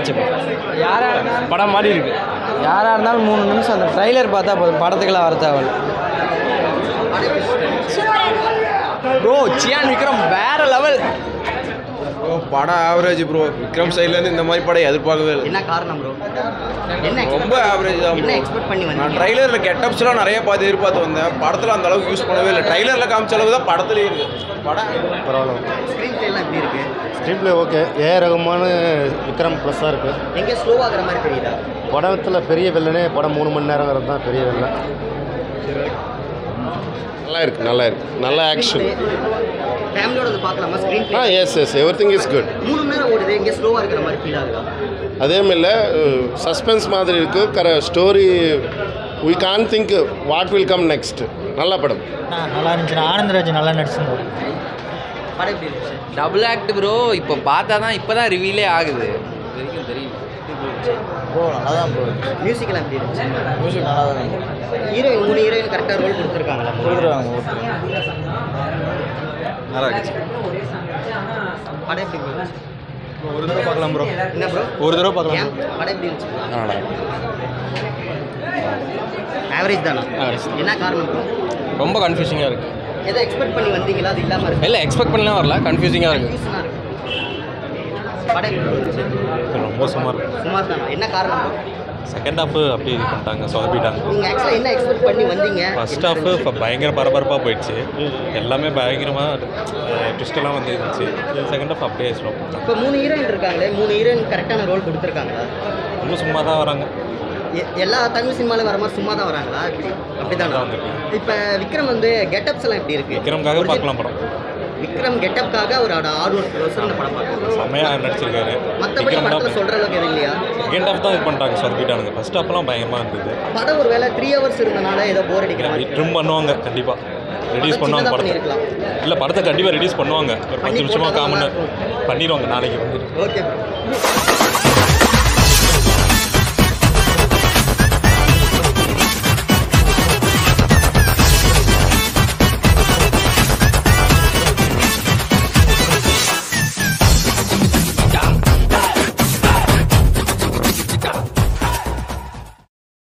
ஆச்சு யாராக இருந்தாலும் படம் மாதிரி இருக்கு யாராக இருந்தாலும் மூணு நிமிஷம் அந்த ட்ரைலர் பார்த்தா போதும் படத்துக்கெல்லாம் வர தேவையில்ல ப்ரோ சியான் விக்ரம் வேற லெவல் ப்ரோ படம் ஆவரேஜ் ப்ரோ விக்ரம் சைட்லேருந்து இந்த மாதிரி படம் எதிர்பார்க்கவே இல்லை என்ன காரணம் ப்ரோ என்ன expect- ரொம்ப ஆவரேஜ் தான் என்ன bro. எக்ஸ்பெக்ட் பண்ணி நான் வந்தீங்க ட்ரைலரில் கெட்டப்ஸ்லாம் நிறைய பார்த்து எதிர்பார்த்து வந்தேன் படத்தில் அந்த அளவுக்கு யூஸ் பண்ணவே இல்லை ட்ரைலரில் காமிச்ச அளவு தான் படத்துலேயே இருக்குது படம் பரவாயில்ல ஸ்க்ரீன் பிளே எல்லாம் எப்படி இருக்கு screen play okay AR Rahman Vikram ப்ளஸ்ஸாக இருக்குது எங்கே ஸ்லோவாகிற மாதிரி தெரியுதா படத்தில் பெரிய வில்லனே படம் மூணு மணி நேரங்கிறது தான் பெரிய வில்லன் நல்லா இருக்கு நல்லா இருக்கு நல்ல ஆக்ஷன் ஃபேமிலியோட வந்து பார்க்கலாமா screen ah play yes yes everything is good மூணு மணி நேரம் ஓடுது எங்கே ஸ்லோவாக இருக்கிற மாதிரி ஃபீல் ஆகுதா அதே மாதிரி சஸ்பென்ஸ் மாதிரி இருக்கு கர story we can think what will come next நல்ல படம் நல்லா இருந்துச்சு ஆனந்தராஜ் நல்லா நடிச்சிருந்தார் படம் எப்படி இருந்துச்சு டபுள் ஆக்ட் ப்ரோ இப்போ பார்த்தா தான் இப்போ தான் ரிவீலே ஆகுது இது வரைக்கும் தெரியும் ப்ரோ நல்லா தான் ப்ரோ மியூசிக் எல்லாம் எப்படி இருந்துச்சு மியூசிக் நல்லா தான் ஹீரோயின் மூணு ஹீரோயின் கரெக்டாக ரோல் கொடுத்துருக்காங்களா கொடுக்குறாங்க ஒருத்தர் நல்லா இருந்துச்சு படம் எப்படி இருந்துச்சு ஒரு தடவை பார்க்கலாம் ப்ரோ என்ன ப்ரோ ஒரு தடவை பார்க்கலாம் ஏன் படம் எப்படி இருந்துச்சு ஆவரேஜ் தானா என்ன காரணம் ப்ரோ ரொம்ப கன்ஃபியூசிங்காக இருக்கு எதை எக்ஸ்பெக்ட் பண்ணி வந்தீங்களா அது இல்லாமல் இருக்கு இல்லை எக்ஸ்பெக்ட் பண்ணலாம் வரல கன்ஃபியூசிங்காக இருக்கு கன்ஃபியூஷனாக இருக்கு படம் எப்படி இருந்துச்சு ரொம்ப சுமார் சுமார் தானா என்ன காரணம் bro? செகண்ட் ஹாஃப் அப்படி இது பண்ணிட்டாங்க சொதப்பிட்டாங்க நீங்க ஆக்சுவலாக என்ன எக்ஸ்பெக்ட் பண்ணி வந்தீங்க ஃபர்ஸ்ட் ஹாஃப் இப்போ பயங்கர பரபரப்பாக போயிடுச்சு எல்லாமே பயங்கரமாக ட்விஸ்டெல்லாம் வந்து இருந்துச்சு செகண்ட் ஹாஃப் அப்படியே ஸ்லோ இப்போ மூணு ஹீரோயின் இருக்காங்களே மூணு ஹீரோயின் கரெக்டான ரோல் கொடுத்துருக்காங்களா ரொம்ப சும்மா தான் வராங்க எ- எல்லா தமிழ் சினிமாலையும் வர மாதிரி சும்மா தான் வராங்களா இப்படி அப்படிதானா அதான் வந்து இப்போ விக்ரம் வந்து கெட்டப்ஸ் எல்லாம் எப்படி இருக்கு விக்ரம்காக Origi- பார்க்கலாம் படம் விக்ரம் கெட்டப்காக அவரோட ஆறு வருஷம் இந்த படம் பார்க்கலாம் செம்மையாக நடிச்சிருக்காரு மற்றபடி விக்ரம் படத்தில் தான் சொல்கிற அளவுக்கு எதுவும் இல்லையா செகண்ட் ஹாஃப் தான் இது பண்ணிட்டாங்க சொதப்பிட்டானுங்க ஃபர்ஸ்ட் ஹாஃப்லாம் பயங்கரமாக இருந்தது படம் ஒரு வேளை த்ரீ ஹவர்ஸ் இருந்தனால ஏதோ போர் அடிக்கிற மாதிரி ட்ரிம் பண்ணுவாங்க கண்டிப்பாக ரிலீஸ் படம் பண்ணுவாங்க சின்னதா படத்தை பண்ணியிருக்கலாம். இல்லை படத்தை கண்டிப்பாக ரிலீஸ் பண்ணுவாங்க ஒரு பண்ணி பத்து நிமிஷமாக போட்டா காமன் நல்லா பண்ணிடுவாங்க நாளைக்கு வந்து ஓகே ப்ரோ